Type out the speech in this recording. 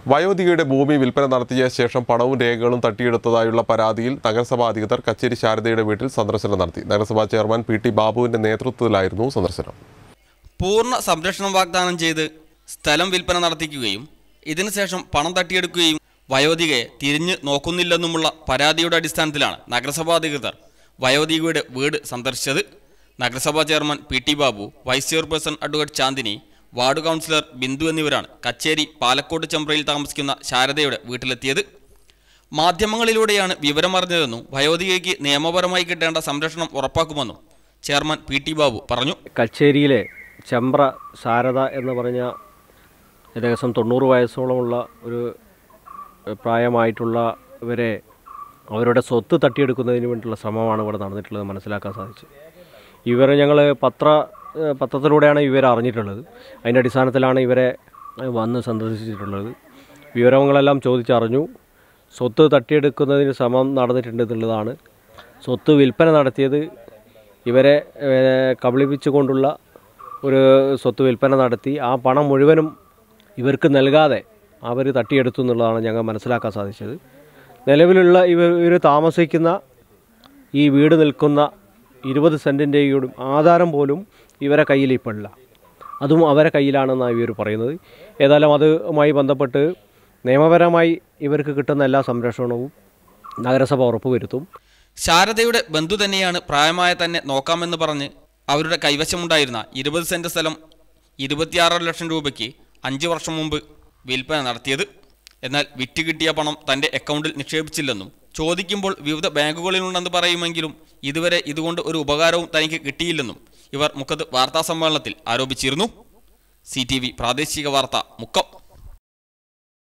വയോധികയുടെ ഭൂമി വിൽപ്പന നടത്തിയ ശേഷം പണവും രേഖകളും തട്ടിയെടുത്തതായുള്ള പരാതിയിൽ നഗരസഭാ അധികൃതർ കച്ചേരി ശാരദയുടെ വീട്ടിൽ സന്ദർശനം നടത്തി നഗരസഭാ ചെയർമാൻ പി ടി ബാബുവിന്റെ നേതൃത്വത്തിലായിരുന്നു സന്ദർശനം പൂർണ്ണ സംരക്ഷണം വാഗ്ദാനം ചെയ്ത് സ്ഥലം വിൽപ്പന നടത്തിക്കുകയും ഇതിനുശേഷം പണം തട്ടിയെടുക്കുകയും വയോധികയെ തിരിഞ്ഞു നോക്കുന്നില്ലെന്നുമുള്ള പരാതിയുടെ അടിസ്ഥാനത്തിലാണ് നഗരസഭാ അധികൃതർ വയോധികയുടെ വീട് സന്ദർശിച്ചത് നഗരസഭാ chairman P T Babu vice chairperson advocate Chandini ward councillor Bindu എന്നിവരാണ് കച്ചേരി പാലക്കോട് ചെമ്പ്രയിൽ താമസിക്കുന്ന ശാരദയുടെ വീട്ടിലെത്തിയത് മാധ്യമങ്ങളിലൂടെയാണ് വിവരമറിഞ്ഞതെന്നും വയോധികയ്ക്ക് നിയമപരമായി കിട്ടേണ്ട സംരക്ഷണം ഉറപ്പാക്കുമെന്നും ചെയർമാൻ പി ടി ബാബു പറഞ്ഞു കച്ചേരിയിലെ ചെമ്പ്ര ശാരദ എന്ന് പറഞ്ഞ ഏകദേശം തൊണ്ണൂറ് വയസ്സോളമുള്ള ഒരു പ്രായമായിട്ടുള്ള ഇവരെ അവരുടെ സ്വത്ത് തട്ടിയെടുക്കുന്നതിന് വേണ്ടിയുള്ള ശ്രമമാണ് ഇവിടെ നടന്നിട്ടുള്ളത് മനസ്സിലാക്കാൻ സാധിച്ചു ഇവരെ ഞങ്ങൾ പത്ര ഏഹ് പത്രത്തിലൂടെയാണ് ഇവരെ അറിഞ്ഞിട്ടുള്ളത് അതിൻ്റെ അടിസ്ഥാനത്തിലാണ് ഇവരെ വന്ന് സന്ദർശിച്ചിട്ടുള്ളത് വിവരങ്ങളെല്ലാം ചോദിച്ചറിഞ്ഞു സ്വത്ത് തട്ടിയെടുക്കുന്നതിന് ശ്രമം നടന്നിട്ടുണ്ട് എന്നുള്ളതാണ് സ്വത്ത് വിൽപ്പന നടത്തിയത് ഇവരെ ഏഹ് കബളിപ്പിച്ചുകൊണ്ടുള്ള ഒരു സ്വത്ത് വിൽപ്പന നടത്തി ആ പണം മുഴുവനും ഇവർക്ക് നൽകാതെ അവർ തട്ടിയെടുത്തു എന്നുള്ളതാണ് ഞങ്ങൾ മനസ്സിലാക്കാൻ സാധിച്ചത് നിലവിലുള്ള ഇവർ ഇവർ താമസിക്കുന്ന ഈ വീട് നിൽക്കുന്ന ഇരുപത് സെൻറ്റിൻ്റെയും ആധാരം പോലും ഇവരെ കയ്യിൽ ഇപ്പോൾ ഇല്ല അതും അവരെ കയ്യിലാണെന്നാണ് ഇവർ പറയുന്നത് ഏതായാലും അതുമായി ബന്ധപ്പെട്ട് നിയമപരമായി ഇവർക്ക് കിട്ടുന്ന എല്ലാ സംരക്ഷണവും നഗരസഭ ഉറപ്പുവരുത്തും ശാരദയുടെ ബന്ധു തന്നെയാണ് പ്രായമായ തന്നെ നോക്കാമെന്ന് പറഞ്ഞ് അവരുടെ കൈവശമുണ്ടായിരുന്ന ഇരുപത് സെന്റ് സ്ഥലം ഇരുപത്തിയാറര ലക്ഷം രൂപയ്ക്ക് അഞ്ച് വർഷം മുമ്പ് വിൽപ്പന നടത്തിയത് എന്നാൽ വിറ്റ് കിട്ടിയ പണം തന്റെ അക്കൗണ്ടിൽ നിക്ഷേപിച്ചില്ലെന്നും ചോദിക്കുമ്പോൾ വിവിധ ബാങ്കുകളിലുണ്ടെന്ന് പറയുമെങ്കിലും ഇതുവരെ ഇതുകൊണ്ട് ഒരു ഉപകാരവും തനിക്ക് കിട്ടിയില്ലെന്നും ഇവർ മുഖത്ത് വാർത്താസമ്മേളനത്തിൽ ആരോപിച്ചിരുന്നു സി പ്രാദേശിക വാർത്ത മുക്കം